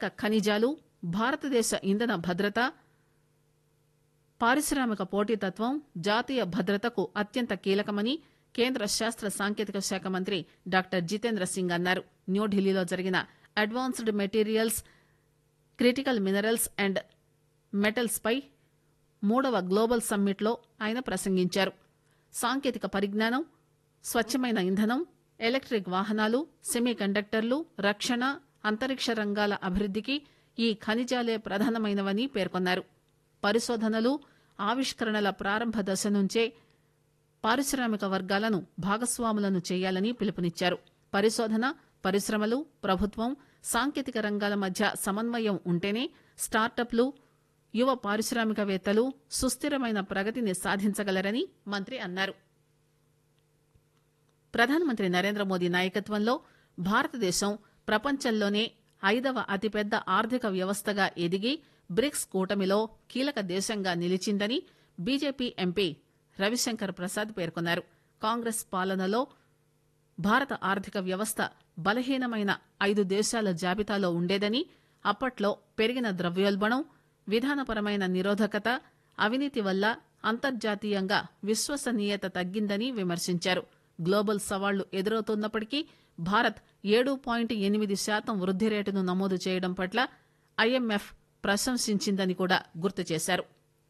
కీలక ఖనిజాలు భారతదేశ ఇంధన భద్రత పారిశ్రామిక పోటీతత్వం జాతీయ భద్రతకు అత్యంత కీలకమని కేంద్ర శాస్త్ర సాంకేతిక శాఖ మంత్రి డాక్టర్ జితేంద్ర సింగ్ అన్నారు న్యూఢిల్లీలో జరిగిన advanced materials critical minerals and metals పై మూడవ గ్లోబల్ సమ్మిట్లో ఆయన ప్రసంగించారు సాంకేతిక పరిజ్ఞానం స్వచ్ఛమైన ఇంధనం ఎలక్ట్రిక్ వాహనాలు సెమీ కండక్టర్లు రక్షణ అంతరిక్ష రంగాల అభివృద్దికి ఈ ఖనిజాలే ప్రధానమైనవని పేర్కొన్నారు పరిశోధనలు ఆవిష్కరణల ప్రారంభ దశ నుంచే పారిశ్రామిక వర్గాలను భాగస్వాములను చేయాలని పిలుపునిచ్చారు పరిశోధన పరిశ్రమలు ప్రభుత్వం సాంకేతిక రంగాల మధ్య సమన్వయం ఉంటేనే స్టార్టప్లు యువ పారిశ్రామికవేత్తలు సుస్థిరమైన ప్రగతిని సాధించగలరని మంత్రి అన్నారు ప్రధానమంత్రి నరేంద్ర మోదీ నాయకత్వంలో భారతదేశం ప్రపంచంలోనే ఐదవ అతిపెద్ద ఆర్థిక వ్యవస్థగా ఎదిగి బ్రిక్స్ కూటమిలో కీలక దేశంగా నిలిచిందని బీజేపీ ఎంపీ రవిశంకర్ ప్రసాద్ పేర్కొన్నారు కాంగ్రెస్ పాలనలో భారత ఆర్థిక వ్యవస్థ బలహీనమైన ఐదు దేశాల జాబితాలో ఉండేదని అప్పట్లో పెరిగిన ద్రవ్యోల్బణం విధానపరమైన నిరోధకత అవినీతి వల్ల అంతర్జాతీయంగా విశ్వసనీయత తగ్గిందని విమర్శించారు గ్లోబల్ సవాళ్లు ఎదురవుతున్నప్పటికీ భారత్ ఏడు పాయింట్ ఎనిమిది శాతం వృద్ది రేటును నమోదు చేయడం పట్ల ఐఎంఎఫ్ ప్రశంసించిందని కూడా గుర్తు చేశారు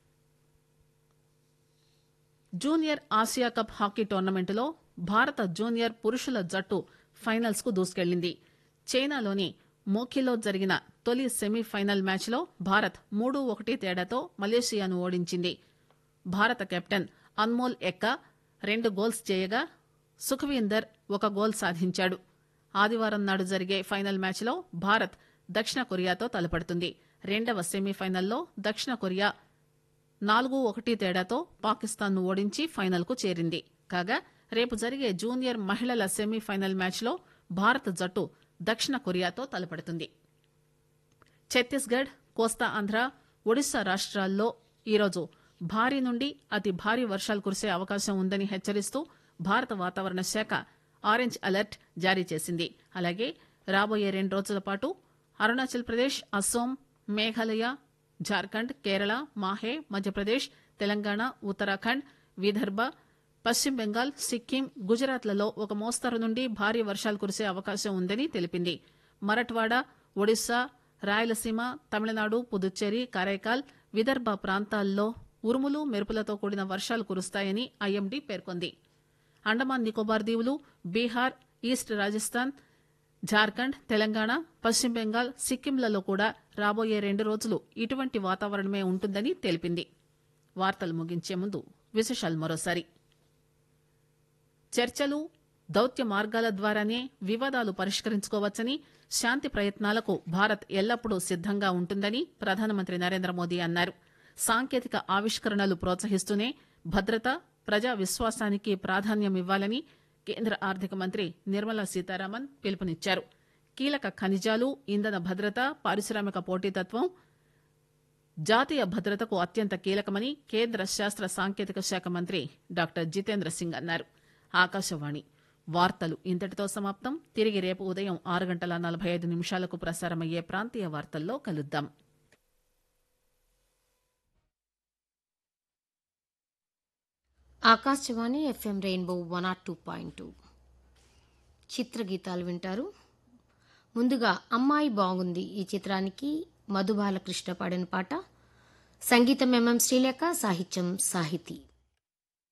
జూనియర్ ఆసియా కప్ హాకీ టోర్నమెంటులో భారత జూనియర్ పురుషుల జట్టు ఫైనల్స్ కు దూసుకెళ్లింది చైనాలోని మోఖిలో జరిగిన తొలి సెమీఫైనల్ మ్యాచ్లో భారత్ మూడు ఒకటి తేడాతో మలేషియాను ఓడించింది భారత కెప్టెన్ అన్మోల్ ఎక్క రెండు గోల్స్ చేయగా సుఖవీందర్ ఒక గోల్ సాధించాడు ఆదివారం నాడు జరిగే ఫైనల్ మ్యాచ్లో భారత్ దక్షిణ కొరియాతో తలపడుతుంది రెండవ సెమీఫైనల్లో దక్షిణ కొరియా నాలుగు ఒకటి తేడాతో పాకిస్తాన్ను ఓడించి ఫైనల్కు చేరింది కాగా రేపు జరిగే జూనియర్ మహిళల సెమీఫైనల్ మ్యాచ్లో భారత జట్టు దక్షిణ కొరియాతో తలపడుతుంది ఛత్తీస్గఢ్ కోస్తా ఆంధ్ర ఒడిశా రాష్ట్రాల్లో ఈరోజు భారీ నుండి అతి భారీ వర్షాలు కురిసే అవకాశం ఉందని హెచ్చరిస్తూ భారత వాతావరణ శాఖ ఆరెంజ్ అలర్ట్ జారీ చేసింది అలాగే రాబోయే రెండు రోజుల పాటు అరుణాచల్ ప్రదేశ్ అస్సోం మేఘాలయ జార్ఖండ్ కేరళ మాహే మధ్యప్రదేశ్ తెలంగాణ ఉత్తరాఖండ్ విదర్భ పశ్చిమ బెంగాల్ సిక్కిం గుజరాత్లలో ఒక మోస్తరు నుండి భారీ వర్షాలు కురిసే అవకాశం ఉందని తెలిపింది మరఠ్వాడ ఒడిశా రాయలసీమ తమిళనాడు పుదుచ్చేరి కరైకాల్ విదర్భ ప్రాంతాల్లో ఉరుములు మెరుపులతో కూడిన వర్షాలు కురుస్తాయని ఐఎండీ పేర్కొంది అండమాన్ నికోబార్ దీవులు బీహార్ ఈస్ట్ రాజస్థాన్ జార్ఖండ్ తెలంగాణ పశ్చిమ బెంగాల్ సిక్కింలలో కూడా రాబోయే రెండు రోజులు ఇటువంటి వాతావరణమే ఉంటుందని తెలిపింది వార్తలు ముగించే ముందు విశేషాలు మరోసారి చర్చలు దౌత్య మార్గాల ద్వారానే వివాదాలు పరిష్కరించుకోవచ్చని శాంతి ప్రయత్నాలకు భారత్ ఎల్లప్పుడూ సిద్దంగా ఉంటుందని ప్రధానమంత్రి నరేంద్ర మోదీ అన్నారు సాంకేతిక ఆవిష్కరణలు ప్రోత్సహిస్తూనే భద్రత ప్రజా విశ్వాసానికి ప్రాధాన్యమివ్వాలని కేంద్ర ఆర్థిక మంత్రి నిర్మలా సీతారామన్ పిలుపునిచ్చారు కీలక ఖనిజాలు ఇంధన భద్రత పారిశ్రామిక పోటీతత్వం జాతీయ భద్రతకు అత్యంత కీలకమని కేంద్ర శాస్త్ర సాంకేతిక శాఖ మంత్రి డాక్టర్ జితేంద్ర సింగ్ అన్నారు ఆకాశవాణి వార్తలు ఇంతటితో సమాప్తం తిరిగి రేపు ఉదయం ఆరు గంటల నలభై ఐదు నిమిషాలకు ప్రసారమయ్యే ప్రాంతీయ వార్తల్లో కలుద్దాం Akashvani FM rainbow one R two point two చిత్రగీతాలు వింటారు ముందుగా అమ్మాయి బాగుంది ఈ చిత్రానికి మధుబాలకృష్ణ పాడిన పాట సంగీతం ఎంఎం శ్రీలేఖ సాహిత్యం సాహితీ